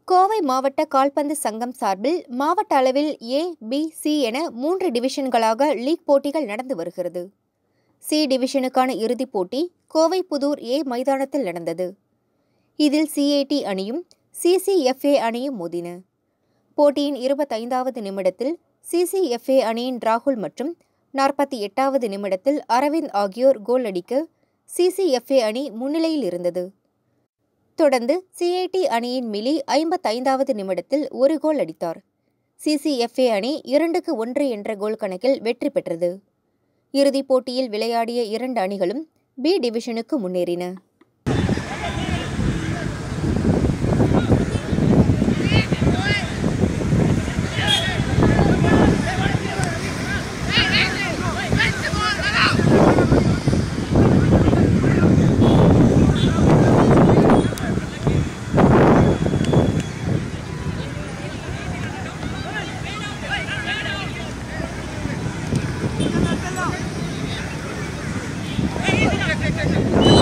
கோவை மாவட்ட கால்பந்து சங்கம் சார்பில் மாவட்ட அளவில் ஏ பி சி என மூன்று டிவிஷன்களாக லீக் போட்டிகள் நடந்து வருகிறது சி டிவிஷனுக்கான இறுதிப் போட்டி கோவை புதூர் ஏ மைதானத்தில் நடந்தது இதில் சிஏடி அணியும் சிசிஎஃப்ஏ அணியும் மோதின போட்டியின் இருபத்தைந்தாவது நிமிடத்தில் சிசிஎஃப்ஏ அணியின் ராகுல் மற்றும் நாற்பத்தி எட்டாவது நிமிடத்தில் அரவிந்த் ஆகியோர் கோல் அடிக்க சிசிஎஃப்ஏ அணி முன்னிலையில் இருந்தது தொடர்ந்து சிஐடி அணியின் மிலி ஐம்பத்தைந்தாவது நிமிடத்தில் ஒரு கோல் அடித்தார் சிசிஎஃப்ஏ அணி இரண்டுக்கு ஒன்று என்ற கோல் கணக்கில் வெற்றி பெற்றது இறுதிப் போட்டியில் விளையாடிய இரண்டு அணிகளும் பி டிவிஷனுக்கு முன்னேறின Hey,